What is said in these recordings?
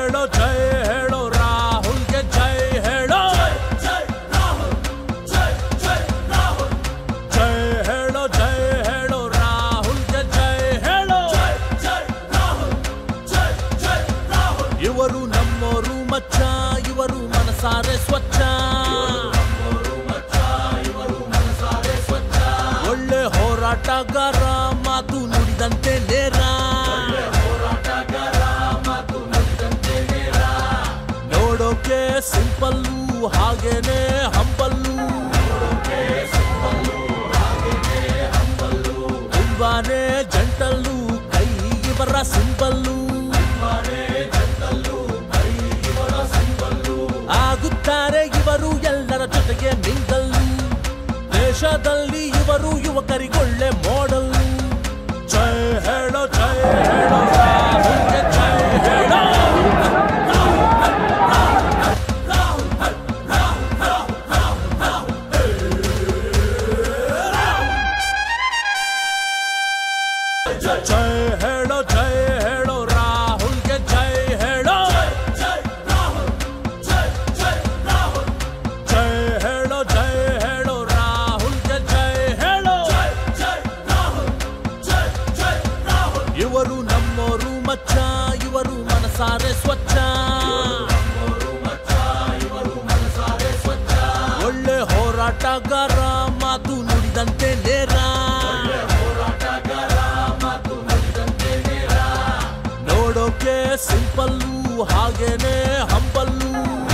ಹೇಳೋ ಜೈ ಹೇಳೋ ರಾಹುಲ್ಗೆ ಜೈ ಹೇಳೋ ಜೈ ಹೇಳೋ ಜೈ ಹೇಳೋ ರಾಹುಲ್ಗೆ ಜೈ ಹೇಳೋ ಇವರು ನಮ್ಮೋರು ಮಚ್ಚ ಇವರು ಮನಸಾರೆ ಸ್ವಚ್ಛ ಒಳ್ಳೆ ಹೋರಾಟಗಾರ ಮಾತು ನುಡಿದಂತೆ ನೇರ ನೋಡೋಕೆ ಸಿಂಪಲ್ಲು ಹಾಗೇನೆ ಹಂಬಲ್ಲು ತುಂಬಾನೇ ಜಂಟಲ್ಲು ಕೈ ಇವರ ಸಿಂಬಲ್ಲು ಆಗುತ್ತಾರೆ ಇವರು ಎಲ್ಲರ ಜೊತೆಗೆ ಮಿಂಗಲ್ಲು ದೇಶದಲ್ಲಿ ಇವರು ಯುವಕರಿಗೊಳ್ಳೆ ಮಾಡಲ್ ಜೈ ಹೇಳೋ ಜೈ ಹೇಳೋ ರಾಹುಲ್ಗೆ ಜೈ ಹೇಳೋ ಜೈ ಹೇಳೋ ಜೈ ಹೇಳೋ ರಾಹುಲ್ಗೆ ಜೈ ಹೇಳೋ ಜೈ ಹೇಳೋ ಜೈ ಹೇಳೋ ರಾಹುಲ್ಗೆ ಜೈ ಹೇಳೋ ಇವರು ನಮ್ಮೋರು ಮಚ್ಚ ಇವರು ಮನಸಾರೆ ಸ್ವಚ್ಛ ಒಳ್ಳೆ ಹೋರಾಟಗಾರ ಮಾತು ನುಡಿದಂತೆ ನೇರ ನೋಡೋಕೆ ಸಿಂಪಲ್ಲು ಹಾಗೇನೆ ಹಂಬಲ್ಲು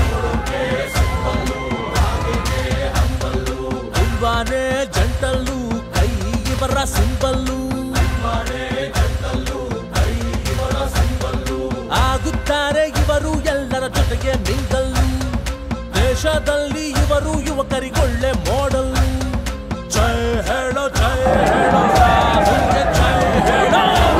ತುಂಬಾನೇ ಜಂಟಲ್ಲು ಕೈ ಇವರ ಸಿಂಬಲ್ಲು ಆಗುತ್ತಾರೆ ಇವರು ಎಲ್ಲರ ಜೊತೆಗೆ ಮಿಂಗಲ್ಲು ದೇಶದಲ್ಲಿ ಇವರು ಯುವಕರಿಗೊಳ್ಳೆ ಮಾಡಲ್ ಜೈ ಹೇಳೋ ಜೈ ಹೇಳೋ ರಾಹುಲ್ಗೆ ಜೈ ಹೇಳೋ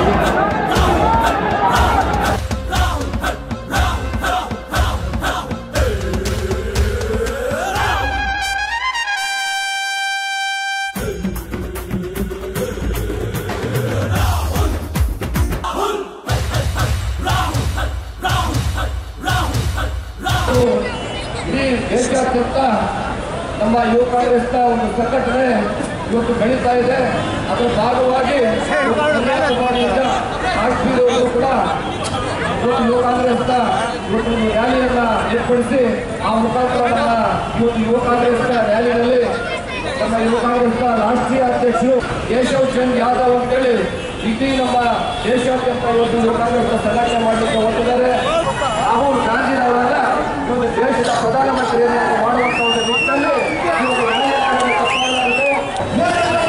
ಇಡೀ ದೇಶಾದ್ಯಂತ ನಮ್ಮ ಯುವ ಕಾಂಗ್ರೆಸ್ನ ಒಂದು ಸಂಘಟನೆ ಇವತ್ತು ಬೆಳೀತಾ ಇದೆ ಅದರ ಭಾಗವಾಗಿ ಇವತ್ತು ಕನ್ಯಾಕುಮಾರಿಯಿಂದ ಕಾಶ್ಮೀರವರೆಗೂ ಕೂಡ ಇವತ್ತು ಯುವ ಕಾಂಗ್ರೆಸ್ನ ಇವತ್ತು ಒಂದು ರ್ಯಾಲಿಯನ್ನ ಏರ್ಪಡಿಸಿ ಆ ಮುಖಾಂತರ ನಮ್ಮ ಇವತ್ತು ಯುವ ಕಾಂಗ್ರೆಸ್ನ ರ್ಯಾಲಿನಲ್ಲಿ ನಮ್ಮ ಯುವ ಕಾಂಗ್ರೆಸ್ನ ರಾಷ್ಟ್ರೀಯ ಅಧ್ಯಕ್ಷರು ಕೇಶವ್ ಚಂದ್ ಯಾದವ್ ಅಂತೇಳಿ ಇಡೀ ನಮ್ಮ ದೇಶಾದ್ಯಂತ ಇವತ್ತು ಯುವ ಕಾಂಗ್ರೆಸ್ನ ಸಂಘಟನೆ ಮಾಡಲಿಕ್ಕೆ ಹೊರಟಿದ್ದಾರೆ ರಾಹುಲ್ ಗಾಂಧಿರವರನ್ನ ಇವತ್ತು ದೇಶದ ಪ್ರಧಾನಮಂತ್ರಿಯನ್ನು ಮಾಡುವಂತ ಒಂದು ನಿಟ್ಟಿನಲ್ಲಿ ಇವತ್ತು ರ್ಯಾಲಿಯನ್ನು ತಪ್ಪಾಗಲಾರದು.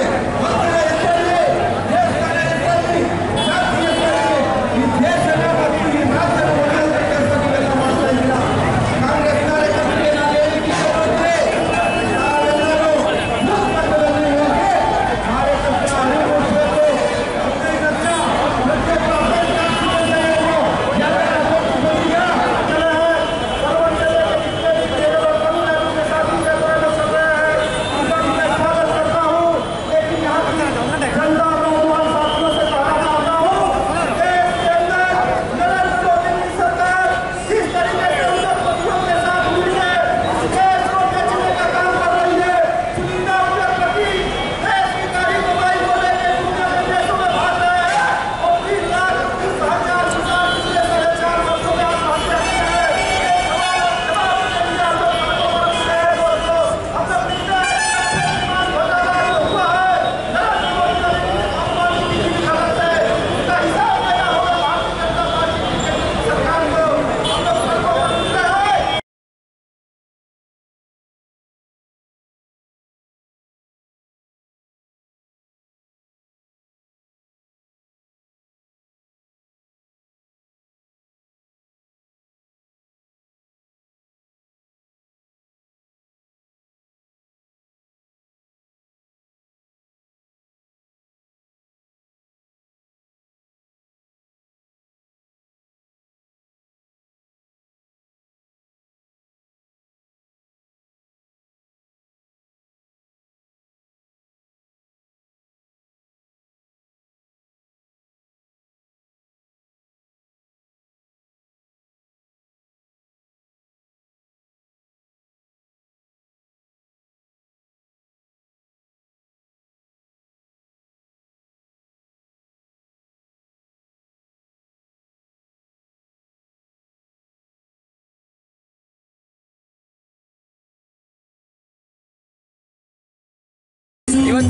ಈ ದೇಶದ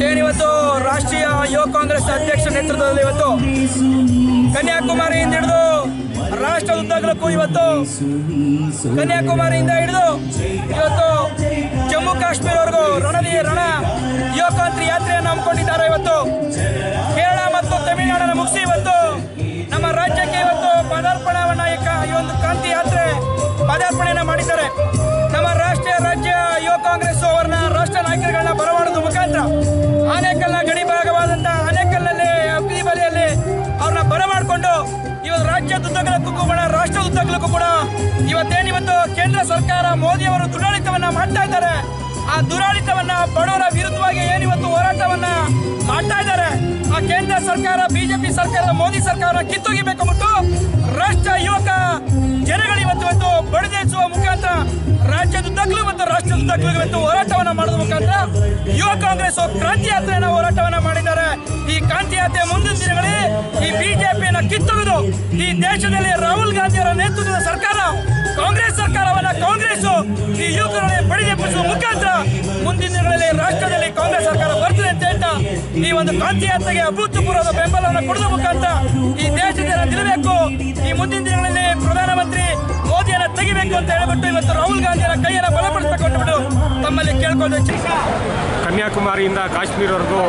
ಏನಿವತ್ತು ರಾಷ್ಟ್ರೀಯ ಯುವ ಕಾಂಗ್ರೆಸ್ ಅಧ್ಯಕ್ಷ ನೇತೃತ್ವದಲ್ಲಿ ಇವತ್ತು ಕನ್ಯಾಕುಮಾರಿಯಿಂದ ಹಿಡಿದು ರಾಷ್ಟ್ರದ ಉದ್ದಗಲಕ್ಕೂ ಇವತ್ತು ಕನ್ಯಾಕುಮಾರಿಯಿಂದ ಹಿಡಿದು ಇವತ್ತು ಜಮ್ಮು ಕಾಶ್ಮೀರವರೆಗೂ ರಣದಿ ರಣ ಯುವಕಾಂತಿ ಯಾತ್ರೆಯನ್ನು ಹಮ್ಮಿಕೊಂಡಿದ್ದಾರೆ ಇವತ್ತು ಕೇರಳ ಮತ್ತು ತಮಿಳುನಾಡನ್ನು ಮುಗಿಸಿ ಇವತ್ತು ನಮ್ಮ ರಾಜ್ಯಕ್ಕೆ ಇವತ್ತು ಪದಾರ್ಪಣವನ್ನ ಈ ಕ- ಈ ಒಂದು ಕ್ರಾಂತಿ ಯಾತ್ರೆ ಪದಾರ್ಪಣೆಯನ್ನ ಮಾಡಿದ್ದಾರೆ ನಮ್ಮ ರಾಷ್ಟ್ರೀಯ ರಾಜ್ಯ ಯುವ ಕಾಂಗ್ರೆಸ್ ಅವರನ್ನ ರಾಷ್ಟ್ರ ನಾಯಕರುಗಳನ್ನ ಬರಮಾಡೋದು ಮುಖಾಂತರ ಆನೇಕಲ್ನ ಗಡಿ ಭಾಗವಾದಂತಹ ಆನೇಕಲ್ನಲ್ಲಿ ಅಬ್ಬಿ ಬಲಿಯಲ್ಲಿ ಅವ್ರನ್ನ ಬರಮಾಡಿಕೊಂಡು ಇವತ್ತು ರಾಜ್ಯದುದ್ದಗಲಕ್ಕೂ ಕೂಡ ರಾಷ್ಟ್ರದುದ್ದಗಲಕ್ಕೂ ಕೂಡ ಇವತ್ತೇನಿವತ್ತು ಕೇಂದ್ರ ಸರ್ಕಾರ ಮೋದಿ ಅವರು ದುರಾಳಿತವನ್ನ ಮಾಡ್ತಾ ಇದ್ದಾರೆ ಆ ದುರಾಳಿತವನ್ನ ಬಡವರ ವಿರುದ್ಧವಾಗಿ ಏನಿವತ್ತು ಹೋರಾಟವನ್ನ ಮಾಡ್ತಾ ಇದ್ದಾರೆ ಆ ಕೇಂದ್ರ ಸರ್ಕಾರ ಬಿಜೆಪಿ ಸರ್ಕಾರ ಮೋದಿ ಸರ್ಕಾರ ಕಿತ್ತೊಗಿಬೇಕು ಬಿಟ್ಟು ರಾಷ್ಟ್ರ ಯುವಕ ಜನಗಳು ಇವತ್ತು ಇವತ್ತು ಬಡಿದೇಸುವ ಮುಖಾಂತರ ರಾಜ್ಯದುದ್ದಗಲೂ ಮತ್ತು ರಾಷ್ಟ್ರದುದ್ದಗಲೂ ಇವತ್ತು ಹೋರಾಟವನ್ನ ಮಾಡೋದ್ರ ಮುಖಾಂತರ ಯುವ ಕಾಂಗ್ರೆಸ್ ಕ್ರಾಂತಿ ಯಾತ್ರೆಯನ್ನ ಹೋರಾಟವನ್ನ ಮಾಡಿದ್ದಾರೆ ಈ ಕ್ರಾಂತಿ ಯಾತ್ರೆ ಮುಂದಿನ ದಿನಗಳಲ್ಲಿ ಈ ಬಿಜೆಪಿಯನ್ನ ಕಿತ್ತೊಗೆದು ಈ ದೇಶದಲ್ಲಿ ರಾಹುಲ್ ಗಾಂಧಿ ಅವರ ನೇತೃತ್ವದ ಸರ್ಕಾರ ಕಾಂಗ್ರೆಸ್ ಸರ್ಕಾರವನ್ನ ಕಾಂಗ್ರೆಸ್ ಈ ಯುವಕರನ್ನು ಬಡಿದೆಬ್ಬಿಸುವ ಮುಖಾಂತರ ಮುಂದಿನ ದಿನಗಳಲ್ಲಿ ರಾಷ್ಟ್ರದಲ್ಲಿ ಕಾಂಗ್ರೆಸ್ ಸರ್ಕಾರ ಬರ್ತದೆ ಅಂತ ಹೇಳ್ತಾ ಈ ಒಂದು ಕ್ರಾಂತಿ ಯಾತ್ರೆಗೆ ಅಭೂತಪೂರ್ವದ ಬೆಂಬಲವನ್ನು ಕೊಡುವ ಮುಖಾಂತರ ಈ ದೇಶದ ನಿಲ್ಲಬೇಕು ಈ ಮುಂದಿನ ದಿನಗಳಲ್ಲಿ ಪ್ರಧಾನಮಂತ್ರಿ ಮೋದಿಯನ್ನ ತೆಗಿಬೇಕು ಅಂತ ಹೇಳ್ಬಿಟ್ಟು ಇವತ್ತು ರಾಹುಲ್ ಗಾಂಧಿಯರ ಕೈಯನ್ನ ಬಲಪಡಿಸಬೇಕು ಅಂದ್ಬಿಟ್ಟು ತಮ್ಮಲ್ಲಿ ಕೇಳ್ಕೊಂಡು ಕನ್ಯಾಕುಮಾರಿಯಿಂದ ಕಾಶ್ಮೀರವರೆಗೂ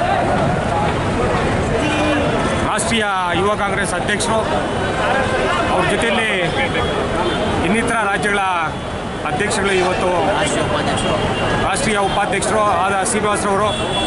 ರಾಷ್ಟ್ರೀಯ ಯುವ ಕಾಂಗ್ರೆಸ್ ಅಧ್ಯಕ್ಷರು ಅವ್ರ ಜೊತೆಯಲ್ಲಿ ಇನ್ನಿತರ ರಾಜ್ಯಗಳ ಅಧ್ಯಕ್ಷಗಳು ಇವತ್ತು ರಾಷ್ಟ್ರೀಯ ಉಪಾಧ್ಯಕ್ಷರು ಆದ ಶ್ರೀನಿವಾಸರವರು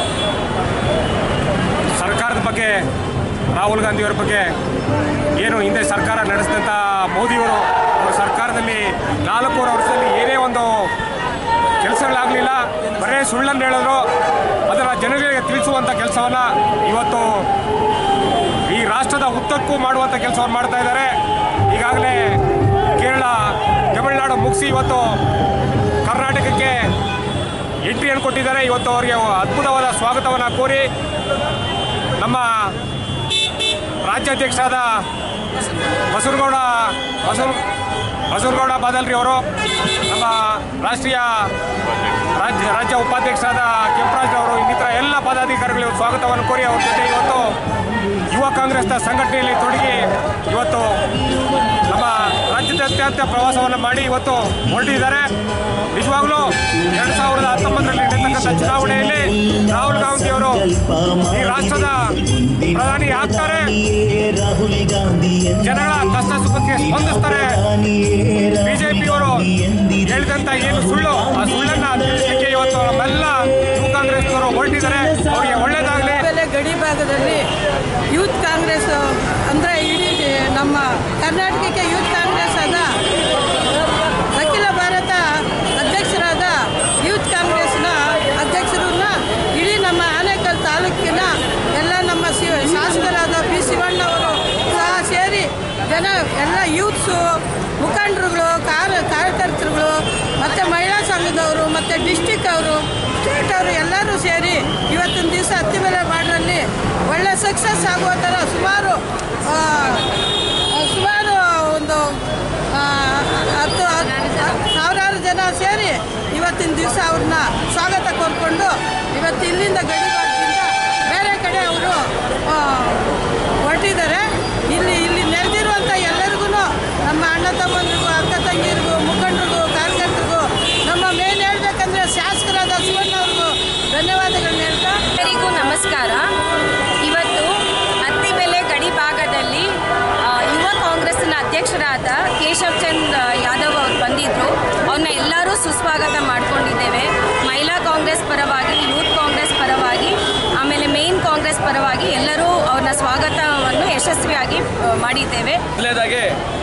ಸರ್ಕಾರದ ಬಗ್ಗೆ ರಾಹುಲ್ ಗಾಂಧಿಯವರ ಬಗ್ಗೆ ಏನು ಹಿಂದೆ ಸರ್ಕಾರ ನಡೆಸಿದಂಥ ಮೋದಿಯವರು ಅವರ ಸರ್ಕಾರದಲ್ಲಿ ನಾಲ್ಕೂವರೆ ವರ್ಷದಲ್ಲಿ ಏನೇ ಒಂದು ಕೆಲಸಗಳಾಗಲಿಲ್ಲ ಬರೇ ಸುಳ್ಳನ್ನು ಹೇಳಿದ್ರು ಅದರ ಜನರಿಗೆ ತಿಳಿಸುವಂಥ ಕೆಲಸವನ್ನು ಇವತ್ತು ಈ ರಾಷ್ಟ್ರದ ಉದ್ದಕ್ಕೂ ಮಾಡುವಂಥ ಕೆಲಸವನ್ನು ಮಾಡ್ತಾ ಇದ್ದಾರೆ ಈಗಾಗಲೇ ಕೇರಳ ತಮಿಳುನಾಡು ಮುಗಿಸಿ ಇವತ್ತು ಕರ್ನಾಟಕಕ್ಕೆ ಎಂಟ್ರಿಯನ್ನು ಕೊಟ್ಟಿದ್ದಾರೆ ಇವತ್ತು ಅವರಿಗೆ ಅದ್ಭುತವಾದ ಸ್ವಾಗತವನ್ನು ಕೋರಿ ನಮ್ಮ ರಾಜ್ಯಾಧ್ಯಕ್ಷರಾದ ಬಸವನಗೌಡ ಬಸವ ಬಸವನಗೌಡ ಬಾದಲ್ರಿ ಅವರು ನಮ್ಮ ರಾಷ್ಟ್ರೀಯ ರಾಜ್ಯ ರಾಜ್ಯ ಉಪಾಧ್ಯಕ್ಷರಾದ ಕೆಂಪರಾಜ್ ಅವರು ಇನ್ನಿತರ ಎಲ್ಲ ಪದಾಧಿಕಾರಿಗಳು ಸ್ವಾಗತವನ್ನು ಕೋರಿ ಅವ್ರ ಜೊತೆ ಇವತ್ತು ಯುವ ಕಾಂಗ್ರೆಸ್ನ ಸಂಘಟನೆಯಲ್ಲಿ ತೊಡಗಿ ಇವತ್ತು ನಮ್ಮ ರಾಜ್ಯದಾದ್ಯಂತ ಪ್ರವಾಸವನ್ನು ಮಾಡಿ ಇವತ್ತು ಹೊರಟಿದ್ದಾರೆ ನಿಜವಾಗ್ಲೂ ಎರಡು ಸಾವಿರದ ಹತ್ತೊಂಬತ್ತರಲ್ಲಿ ನಡೆತಕ್ಕಂಥ ಚುನಾವಣೆಯಲ್ಲಿ ರಾಹುಲ್ ಗಾಂಧಿ ಅವರು ಈ ರಾಷ್ಟ್ರದ ಪ್ರಧಾನಿ ಆಗ್ತಾರೆ ಜನಗಳ ಕಷ್ಟ ಸುಖಕ್ಕೆ ಸ್ಪಂದಿಸ್ತಾರೆ ಬಿಜೆಪಿಯವರು ಹೇಳಿದಂತ ಏನು ಸುಳ್ಳು ಆ ಸುಳ್ಳನ್ನ ತಿಳಿಸಲಿಕ್ಕೆ ಇವತ್ತು ನಮ್ಮೆಲ್ಲ ಯುವ ಕಾಂಗ್ರೆಸ್ನವರು ಹೊರಟಿದ್ದಾರೆ ಅವರಿಗೆ ಒಳ್ಳೇದಾಗಲಿ ಬೆಲೆ ಗಡಿ ಭಾಗದಲ್ಲಿ ಯೂತ್ ಕಾಂಗ್ರೆಸ್ ಅಂದರೆ ಇಡೀ ನಮ್ಮ ಕರ್ನಾಟಕಕ್ಕೆ ಯೂತ್ ಕಾಂಗ್ರೆಸ್ ಆದ ಅಖಿಲ ಭಾರತ ಅಧ್ಯಕ್ಷರಾದ ಯೂತ್ ಕಾಂಗ್ರೆಸ್ನ ಅಧ್ಯಕ್ಷರನ್ನ ಇಡೀ ನಮ್ಮ ಆನೇಕಲ್ ತಾಲೂಕಿನ ಎಲ್ಲ ನಮ್ಮ ಸಿ ಶಾಸಕರಾದ ಪಿ ಶಿವಣ್ಣವರು ಸಹ ಸೇರಿ ಜನ ಎಲ್ಲ ಯೂತ್ಸು ಮುಖಂಡರುಗಳು ಕಾರ ಕಾರ್ಯಕರ್ತರುಗಳು ಮತ್ತು ಮಹಿಳಾ ಸಂಘದವರು ಮತ್ತು ಡಿಸ್ಟಿಕ್ ಅವರು ಸ್ಟೇಟ್ ಅವರು ಎಲ್ಲರೂ ಸೇರಿ ಇವತ್ತಿನ ದಿವಸ ಹತ್ತಿಬೆಲೆ ಬಾರ್ಡ್ರಲ್ಲಿ ಒಳ್ಳೆ ಸಕ್ಸಸ್ ಆಗುವ ಥರ ಸುಮಾರು ಆ, ಸುಮಾರು ಒಂದು ಆ, ಹತ್ತು ಹತ್ತು ಸಾವಿರಾರು ಜನ ಸೇರಿ ಇವತ್ತಿನ ದಿವಸ ಅವ್ರನ್ನ ಸ್ವಾಗತ ಕೋರ್ಕೊಂಡು ಇವತ್ತು ಇಲ್ಲಿಂದ ಗಡಿಭಾಗದಿಂದ ಬೇರೆ ಕಡೆ ಅವರು ಹೊರಟಿದ್ದಾರೆ ಇಲ್ಲಿ ಇಲ್ಲಿ ನೆರೆದಿರುವಂಥ ಎಲ್ಲರಿಗೂ ನಮ್ಮ ಅಣ್ಣ ತಮ್ಮಂದ್ರಿಗೂ ಅಕ್ಕ ತಂಗಿರಿಗೂ ಮುಖಂಡರಿಗೂ ಕಾರ್ಯಕರ್ತರಿಗೂ ನಮ್ಮ ಮೇನ್ ಹೇಳ್ಬೇಕಂದ್ರೆ ಶಾಸಕರಾದ ಶಿವಣ್ಣ ಅವ್ರಿಗೂ ಧನ್ಯವಾದಗಳನ್ನ ಹೇಳ್ತಾ ಎಲ್ಲರಿಗೂ ನಮಸ್ಕಾರ ಇವತ್ತು ಹತ್ತಿಬೆಲೆ ಗಡಿ ಭಾಗದಲ್ಲಿ ಆ, ಯುವ ಕಾಂಗ್ರೆಸ್ನ ಅಧ್ಯಕ್ಷರಾದ ಕೇಶವ್ ಚಂದ್ ಯಾದವ್ ಅವರು ಬಂದಿದ್ದರು ಅವ್ರನ್ನ ಎಲ್ಲರೂ ಸುಸ್ವಾಗತ ಮಾಡ್ಕೊಂಡಿದ್ದೇವೆ ಮಹಿಳಾ ಕಾಂಗ್ರೆಸ್ ಪರವಾಗಿ ಯೂತ್ ಕಾಂಗ್ರೆಸ್ ಪರವಾಗಿ ಆಮೇಲೆ ಮೇನ್ ಕಾಂಗ್ರೆಸ್ ಪರವಾಗಿ ಎಲ್ಲರೂ ಅವ್ರನ್ನ ಸ್ವಾಗತವನ್ನು ಯಶಸ್ವಿಯಾಗಿ ಆ, ಮಾಡಿದ್ದೇವೆ ಮೊದಲನೇದಾಗಿ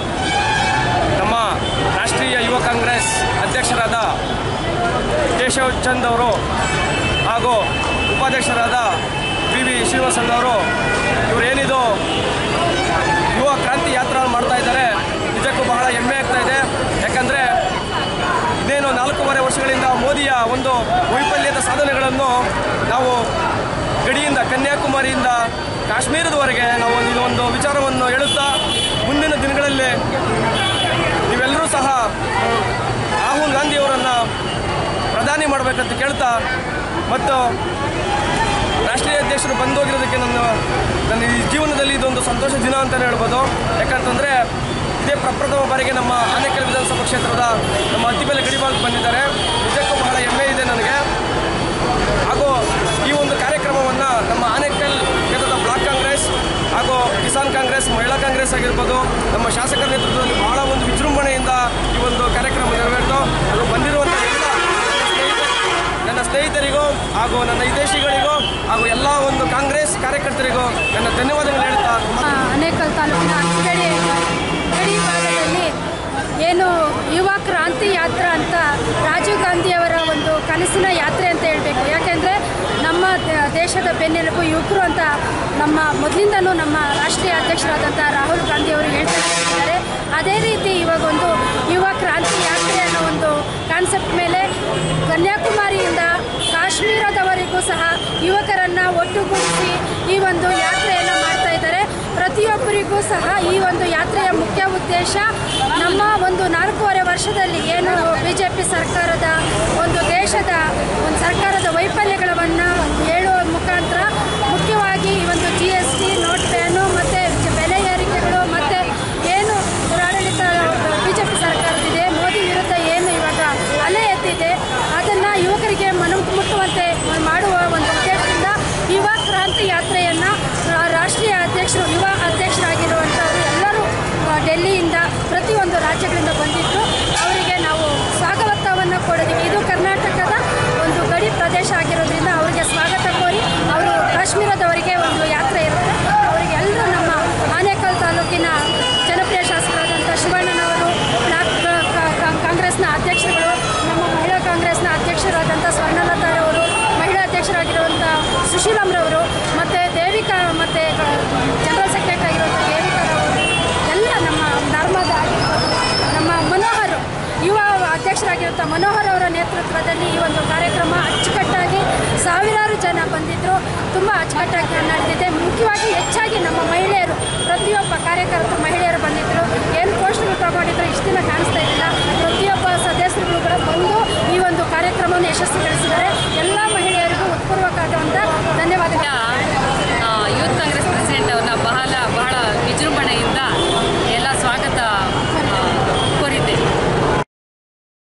ನಮ್ಮ ರಾಷ್ಟ್ರೀಯ ಯುವ ಕಾಂಗ್ರೆಸ್ ಅಧ್ಯಕ್ಷರಾದ ಕೇಶವ್ ಚಂದ್ ಅವರು ಹಾಗೂ ಉಪಾಧ್ಯಕ್ಷರಾದ ವಿ ವಿ ಶ್ರೀನಿವಾಸಣ್ಣವರು ಇವರೇನಿದು ಯುವ ಕ್ರಾಂತಿ ಯಾತ್ರಾ ಮಾಡ್ತಾ ಇದ್ದಾರೆ ನಿಜಕ್ಕೂ ಬಹಳ ಹೆಮ್ಮೆ ಆಗ್ತಾ ಇದೆ ಯಾಕಂದರೆ ಇದೇನು ನಾಲ್ಕೂವರೆ ವರ್ಷಗಳಿಂದ ಮೋದಿಯ ಒಂದು ವೈಫಲ್ಯದ ಸಾಧನೆಗಳನ್ನು ನಾವು ಗಡಿಯಿಂದ ಕನ್ಯಾಕುಮಾರಿಯಿಂದ ಕಾಶ್ಮೀರದವರೆಗೆ ನಾವು ಒಂದು ಒಂದು ವಿಚಾರವನ್ನು ಹೇಳುತ್ತಾ ಮುಂದಿನ ದಿನಗಳಲ್ಲಿ ನೀವೆಲ್ಲರೂ ಸಹ ರಾಹುಲ್ ಗಾಂಧಿಯವರನ್ನು ಪ್ರಧಾನಿ ಮಾಡಬೇಕಂತ ಕೇಳ್ತಾ ಮತ್ತು ಅಧ್ಯಕ್ಷರು ಬಂದೋಗಿರೋದಕ್ಕೆ ನನ್ನ ನನ್ನ ಈ ಜೀವನದಲ್ಲಿ ಇದೊಂದು ಸಂತೋಷ ದಿನ ಅಂತಲೇ ಹೇಳ್ಬೋದು ಯಾಕಂತಂದರೆ ಇದೇ ಪ್ರಪ್ರಥಮ ಬಾರಿಗೆ ನಮ್ಮ ಆನೇಕಲ್ ವಿಧಾನಸಭಾ ಕ್ಷೇತ್ರದ ನಮ್ಮ ಅತ್ತಿಬೆಲೆ ಗಡಿಭಾಗಕ್ಕೆ ಬಂದಿದ್ದಾರೆ ನಿಜಕ್ಕೂ ಬಹಳ ಹೆಮ್ಮೆ ಇದೆ ನನಗೆ ಹಾಗೂ ಈ ಒಂದು ಕಾರ್ಯಕ್ರಮವನ್ನು ನಮ್ಮ ಆನೇಕಲ್ ಕ್ಷೇತ್ರದ ಬ್ಲಾಕ್ ಕಾಂಗ್ರೆಸ್ ಹಾಗೂ ಕಿಸಾನ್ ಕಾಂಗ್ರೆಸ್ ಮಹಿಳಾ ಕಾಂಗ್ರೆಸ್ ಆಗಿರ್ಬೋದು ನಮ್ಮ ಶಾಸಕರ ನೇತೃತ್ವದಲ್ಲಿ ಬಹಳ ಒಂದು ವಿಜೃಂಭಣೆಯಿಂದ ಈ ಒಂದು ಕಾರ್ಯಕ್ರಮ ನೆರವೇರಿತು ಅದು ಬಂದಿರುವಂಥ ಎಲ್ಲ ನನ್ನ ಸ್ನೇಹಿತರಿಗೂ ಹಾಗೂ ನನ್ನ ಹಿತೈಷಿಗಳಿಗೂ ಹಾಗೂ ಎಲ್ಲ ಒಂದು ಕಾಂಗ್ರೆಸ್ ಕಾರ್ಯಕರ್ತರಿಗೂ ನನ್ನ ಧನ್ಯವಾದಗಳು ಹೇಳ್ತಾ ಅನೇಕಲ್ ತಾಲೂಕಿನ ಹತ್ತಿಗಡಿ ಗಡಿ ಭಾಗದಲ್ಲಿ ಏನು ಯುವ ಕ್ರಾಂತಿ ಯಾತ್ರಾ ಅಂತ ರಾಜೀವ್ ಗಾಂಧಿಯವರ ಒಂದು ಕನಸಿನ ಯಾತ್ರೆ ಅಂತ ಹೇಳಬೇಕು ಯಾಕೆಂದರೆ ನಮ್ಮ ದ- ದೇಶದ ಬೆನ್ನೆಲುಬು ಯುವಕರು ಅಂತ ನಮ್ಮ ಮೊದಲಿಂದನೂ ನಮ್ಮ ರಾಷ್ಟ್ರೀಯ ಅಧ್ಯಕ್ಷರಾದಂಥ ರಾಹುಲ್ ಗಾಂಧಿ ಅವರು ಹೇಳ್ತಾ ಇದ್ದಾರೆ ಅದೇ ರೀತಿ ಇವಾಗ ಒಂದು ಯುವ ಕ್ರಾಂತಿ ಯಾತ್ರೆ ಅನ್ನೋ ಒಂದು ಕಾನ್ಸೆಪ್ಟ್ ಮೇಲೆ ಕನ್ಯಾಕುಮಾರಿಯಿಂದ ಕಾಶ್ಮೀರದವರೆಗೂ ಸಹ ಯುವಕರನ್ನು ಒಟ್ಟುಗೂಡಿಸಿ ಈ ಒಂದು ಯಾತ್ರೆಯನ್ನು ಮಾಡ್ತಾ ಇದ್ದಾರೆ ಪ್ರತಿಯೊಬ್ಬರಿಗೂ ಸಹ ಈ ಒಂದು ಯಾತ್ರೆಯ ಮುಖ್ಯ ಉದ್ದೇಶ ನಮ್ಮ ಒಂದು ನಾಲ್ಕೂವರೆ ವರ್ಷದಲ್ಲಿ ಏನು ಬಿ ಜೆ ಪಿ ಸರ್ಕಾರದ ಒಂದು ದೇಶದ ಒಂದು ಸರ್ಕಾರದ ವೈಫಲ್ಯಗಳನ್ನು ಹೇಳುವ ಮುಖಾಂತರ ಮುಖ್ಯವಾಗಿ ಈ ಒಂದು G S T note ban ಮತ್ತು ಬೆಲೆ ಏರಿಕೆಗಳು ಮತ್ತು ಏನು ದುರಾಡಳಿತ ಬಿ ಜೆ ಪಿ ಸರ್ಕಾರದಿದೆ ಮೋದಿ ವಿರುದ್ಧ ಏನು ಇವಾಗ ಅಲೆ ಎತ್ತಿದೆ ಅದನ್ನು ಯುವಕರಿಗೆ ಮನ ಮುಟ್ಟುವಂತೆ ಮಾಡುವ ಒಂದು ಉದ್ದೇಶದಿಂದ ಯುವ ಕ್ರಾಂತಿ ಯಾತ್ರೆಯನ್ನು ರಾಷ್ಟ್ರೀಯ ಅಧ್ಯಕ್ಷರು ಯುವ ಅಧ್ಯಕ್ಷರಾಗಿರುವಂಥವರು ಎಲ್ಲರೂ ಆ, ಡೆಲ್ಲಿಯಿಂದ ಪ್ರತಿಯೊಂದು ರಾಜ್ಯಗಳಿಂದ ಬಂದಿದ್ದು ಅವರಿಗೆ ನಾವು ಸ್ವಾಗತವನ್ನು ಕೊಡೋದಕ್ಕೆ ಇದು ಕರ್ನಾಟಕದ ಒಂದು ಗಡಿ ಪ್ರದೇಶ ಆಗಿರೋದ್ರಿಂದ ಅವರಿಗೆ ಸ್ವಾಗತ ಕೋರಿ ಅವರು ಕಾಶ್ಮೀರದವರಿಗೆ ಒಂದು ಯಾತ್ರೆ ಇರುತ್ತೆ ಅವರಿಗೆ ಎಲ್ಲರೂ ನಮ್ಮ ಆನೇಕಲ್ ತಾಲೂಕಿನ ಜನಪ್ರಿಯ ಶಾಸಕರಾದಂಥ ಶಿವಣ್ಣನವರು ಬ್ಲಾಕ್ ಕಾ- ಕಾ- ಕಾಂಗ್ರೆಸ್ನ ಅಧ್ಯಕ್ಷರುಗಳು ನಮ್ಮ ಮಹಿಳಾ ಕಾಂಗ್ರೆಸ್ನ ಅಧ್ಯಕ್ಷರಾದಂಥ ಸ್ವರ್ಣಲತಾ ಅವರು ಮಹಿಳಾ ಅಧ್ಯಕ್ಷರಾಗಿರುವಂಥ ಸುಶೀಲಮ್ರವರು ಮತ್ತು ದೇವಿಕಾ ಮತ್ತು ಜನರಲ್ ಸೆಕ್ರೆಟರಿ ಆಗಿರುವಂಥ ದೇವಿಕಾರವರು ಎಲ್ಲ ನಮ್ಮ ನರ್ಮದಾ ಆಗಿರ್ಬೋದು ನಮ್ಮ ಮನೋಹರ್ ಯುವ ಅಧ್ಯಕ್ಷರಾಗಿರುವಂಥ ಮನೋಹರ್ ಅವರ ನೇತೃತ್ವದಲ್ಲಿ ಈ ಒಂದು ಕಾರ್ಯಕ್ರಮ ಅಚ್ಚುಕಟ್ಟಾಗಿ ಸಾವಿರಾರು ಜನ ಬಂದಿದ್ದರು ತುಂಬ ಅಚ್ಚುಕಟ್ಟಾಗಿ ನಡೆದಿದೆ ಮುಖ್ಯವಾಗಿ ಹೆಚ್ಚಾಗಿ ನಮ್ಮ ಮಹಿಳೆಯರು ಪ್ರತಿಯೊಬ್ಬ ಕಾರ್ಯಕರ್ತರು ಮಹಿಳೆಯರು ಬಂದಿದ್ದರು ಏನು ಪೋಸ್ಟ್ಗಳು ತಗೊಂಡಿದ್ರು ಇಷ್ಟು ದಿನ ಕಾಣಿಸ್ತಾ ಇರಲಿಲ್ಲ ಪ್ರತಿಯೊಬ್ಬ ಸದಸ್ಯರುಗಳು ಕೂಡ ಬಂದು ಈ ಒಂದು ಕಾರ್ಯಕ್ರಮವನ್ನು ಯಶಸ್ವಿಗೊಳಿಸಿದ್ದಾರೆ